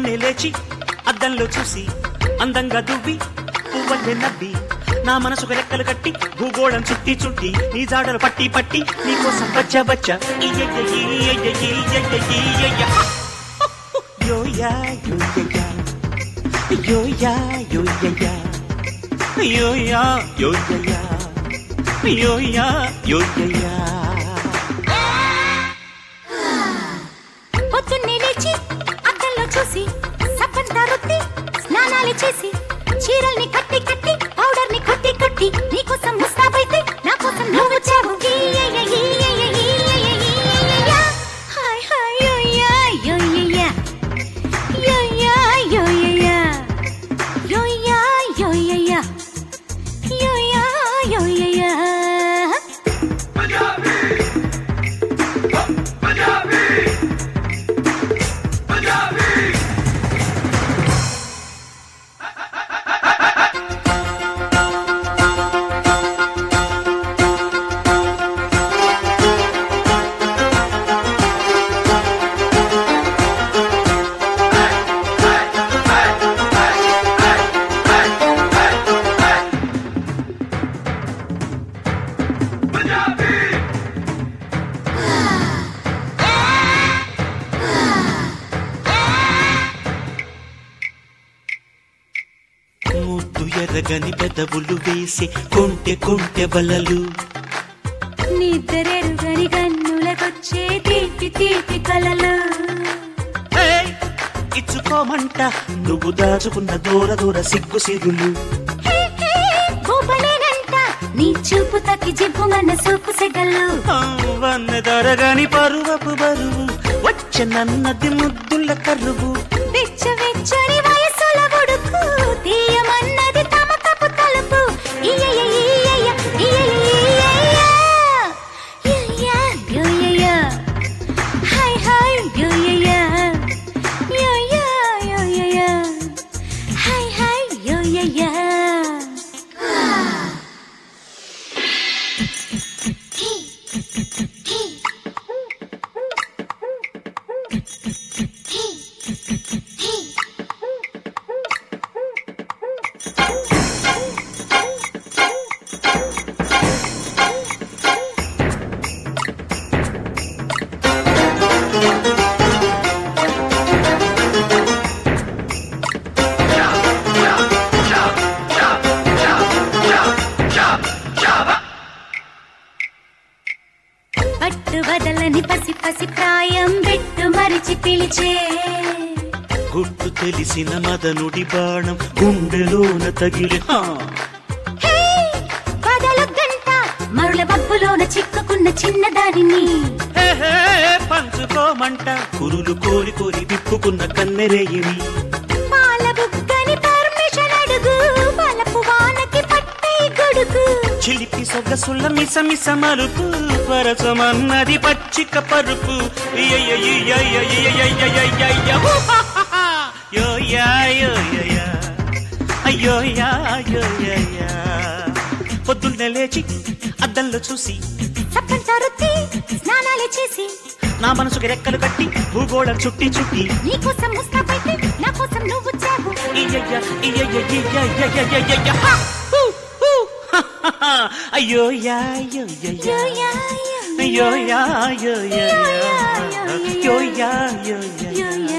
పొద్దున్నే లేచి అద్దంలో చూసి అందంగా దువ్వి పువ్వల్లే నవ్వి నా మనసుకు రెక్కలు కట్టి భూగోళం చుట్టి చుట్టి నీ జాడలు పట్టి పట్టి నీకోసం బచ్చ బచ్చ యోయా యోయా యోయా యోయా యోయా యోయా యోయా యోయా పొద్దున్నే లేచి అద్దంలో చూసి సబ్బంతా రుద్ది స్నానాలు చేసి చీరల్ని కట్టి కట్టి పౌడర్ ని కొట్టి కొట్టి నీకోసం ముస్తాబైతే నా కోసం నువ్వు వచ్చావు ఈయయ్య, ఈయయ్య, ఈయయ్య, ఈయయ్య. Hi hi యోయ్యా, యోయ్యయ్య. యోయ్యా, యోయ్యయ్య. యోయ్యా, యోయ్యయ్య. యోయ్యా, యోయ్యయ్య. ముద్దు ఎర్రగని పెదవులు వేసి కొంటె కొంటె బలలు నిద్రెరుగని గన్నులకొచ్చే తీపి తీపి కలలు ఏయ్! ఇచ్చుకోమంట నువ్వు దాచుకున్న దూర దూర సిగ్గు సిరులు హే, హే, భూపలేనంట నీ చూపు తక్కి జిబ్బుమన్న సూపు సెగలు వన్న దొరగని పరువపు బరువు వచ్చ నన్నది ముద్దుల కరువు వెచ్చ వెచ్చని వయసుల ఉడుకు తీయమన్నది తమ తప్పు తలుపు ఇయ్యయ్య, ఇయ్యయ్య, ఇయ్యయ్య, ఇయ్యయ్య. ఇయ్యయ్య, ఇయ్యయ్య. హాయ్ హాయ్ ఇయ్యయ్య. ఇయ్యయ్య, ఇయ్యయ్య. హాయ్ హాయ్ ఇయ్యయ్య. పట్టు వదలని పసి పసి ప్రాయం పెట్టు మరిచి పిలిచే గుట్టు తెలిసిన మదనుడి బాణం గుండెలోన తగిలి హా! హే, కదలు గంట మరుల బబ్బులోన చిక్కుకున్న చిన్నదానిని హే, హే, పంచుకోమంట కురులు కోరి కోరి విప్పుకున్న కన్నెరేయిని పాల బుగ్గని పర్మిషన్ అడుగు బలపు వానకి పట్టే గొడుగు చిలిపి సొగసుల మిస మిస మరుపు పరసమన్నది పచ్చిక పరుపు పొద్దున్నే లేచి అద్దంలో చూసి సప్పంతా రుద్ది స్నానాలు చేసి నా మనసుకి రెక్కలు కట్టి భూగోళం చుట్టి చుట్టి నీకోసం ముస్తాబైతే నా కోసం నువ్వు చావు ఇయ్యయ్య, ఇయ్యయ్య, ఇయ్యయ్య, ఇయ్యయ్య, హా! హూ, హూ, హా, హా, హా. అయ్యో యా అయ్యో యా, యా. యో, యా, యో, అయ్యో యా అయ్యో యా, యా. యో, యా, యో, అయ్యో యా అయ్యో యా, యో, యా. యా.